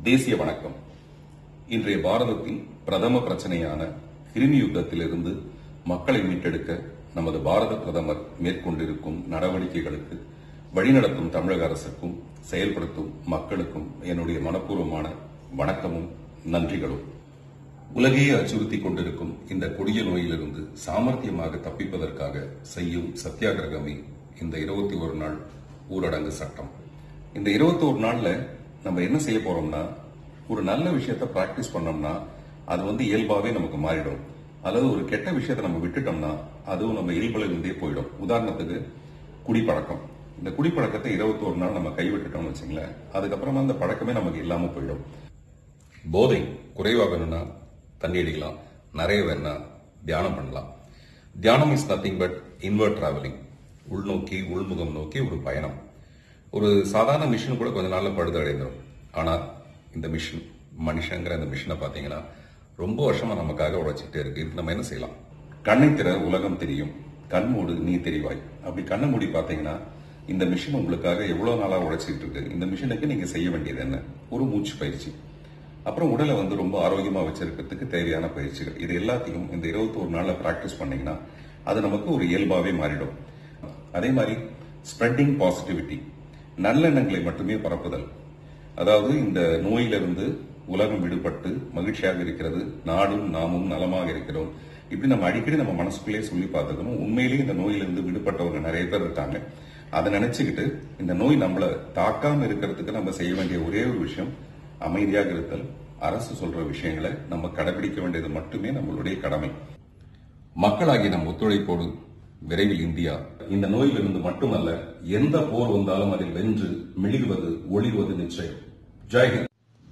தேசிய வணக்கம் இன்றைய பாரதத்தின் பிரதம பிரச்சனையான கிருமி யுத்தத்திலிருந்து மக்களை மீட்டெடுக்க நமது பாரத பிரதமர் மேற்கொண்டிருக்கும் நடவடிக்கைகளுக்கு வழிநடத்தும் தமிழக அரசுக்கும் செயல்படுத்தும் மக்களுக்கும் என்னுடைய மனப்பூர்வமான வணக்கமும் நன்றிகளும் உலகையே அச்சுறுத்திக் கொண்டிருக்கும் இந்த கொடிய நோயிலிருந்து சாமர்த்தியமாக தப்பிப்பதற்காக செய்யும் சத்தியாகிரகமே இந்த இருபத்தி ஒரு நாள் ஊரடங்கு சட்டம் இந்த இருபத்தி ஒரு நாள்ல நம்ம என்ன செய்ய போறோம்னா ஒரு நல்ல விஷயத்த பிராக்டிஸ் பண்ணோம்னா அது வந்து இயல்பாவே நமக்கு மாறிடும் அல்லது ஒரு கெட்ட விஷயத்தை நம்ம விட்டுட்டோம்னா அதுவும் நம்ம இயல்புல இருந்தே போயிடும் உதாரணத்துக்கு குடிப்பழக்கம் இந்த குடிப்பழக்கத்தை இருபத்தி ஒரு நாள் நம்ம கைவிட்டுட்டோம்னு வச்சுங்களேன் அதுக்கப்புறமா அந்த பழக்கமே நமக்கு இல்லாம போயிடும் போதை குறைவாகணும்னா தண்ணி அடிக்கலாம் நிறைய வேணா தியானம் பண்ணலாம் தியானம் is nothing but inward travelling உள்நோக்கி உள்முகம் நோக்கி ஒரு பயணம் ஒரு சாதாரண மிஷின் கூட கொஞ்ச நாள்ல பழுது அடைந்துடும் ஆனா இந்த மிஷின் மனுஷங்கிற இந்த மிஷினை பாத்தீங்கன்னா ரொம்ப வருஷமா நமக்காக உழைச்சிட்டே இருக்கு இதுக்கு நம்ம என்ன செய்யலாம் கண்ணை திற உலகம் தெரியும் கண் மூடு நீ தெரிவாய் அப்படி கண்ணை மூடி பாத்தீங்கன்னா இந்த மிஷின் உங்களுக்காக எவ்வளவு நாளா உழைச்சிட்டு இருக்கு இந்த மிஷினுக்கு நீங்க செய்ய வேண்டியது என்ன ஒரு மூச்சு பயிற்சி அப்புறம் உடலை வந்து ரொம்ப ஆரோக்கியமா வச்சிருக்கிறதுக்கு தேவையான பயிற்சிகள் இது எல்லாத்தையும் இந்த இருபத்தி ஒரு நாள்ல பிராக்டிஸ் பண்ணீங்கன்னா அது நமக்கு ஒரு இயல்பாவே மாறிடும் அதே மாதிரி ஸ்ப்ரெட்டிங் பாசிட்டிவிட்டி நல்லெண்ணங்களை மட்டுமே பரப்புதல் அதாவது இந்த நோயிலிருந்து உலகம் விடுபட்டு மகிழ்ச்சியாக இருக்கிறது நாடும் நாமும் நலமாக இருக்கிறோம் இப்படி நம்ம அடிக்கடி நம்ம மனசுக்குள்ளேயே சொல்லி பார்த்துக்கணும் உண்மையிலேயே இந்த நோயிலிருந்து விடுபட்டவங்க நிறைய பேர் இருக்காங்க அதை நினைச்சுக்கிட்டு இந்த நோய் நம்மள தாக்காம இருக்கிறதுக்கு நம்ம செய்ய வேண்டிய ஒரே ஒரு விஷயம் அமைதியாக இருத்தல் அரசு சொல்ற விஷயங்களை நம்ம கடைபிடிக்க வேண்டியது மட்டுமே நம்மளுடைய கடமை மக்களாகிய நம் ஒத்துழைப்போடு விரைவில் இந்தியா இந்த நோயிலிருந்து மட்டுமல்ல எந்த போர் வந்தாலும் அதில் வென்று மெழுகுவது ஒளிர்வது நிச்சயம் ஜெய்ஹிந்த்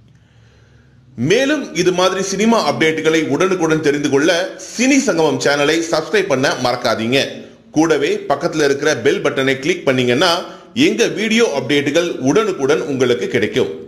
மேலும் இது மாதிரி சினிமா அப்டேட்டுகளை உடனுக்குடன் தெரிந்து கொள்ள சினி சங்கமம் சேனலை சப்ஸ்கிரைப் பண்ண மறக்காதீங்க கூடவே பக்கத்துல இருக்கிற பெல் பட்டனை கிளிக் பண்ணீங்கன்னா எங்க வீடியோ அப்டேட்டுகள் உடனுக்குடன் உங்களுக்கு கிடைக்கும்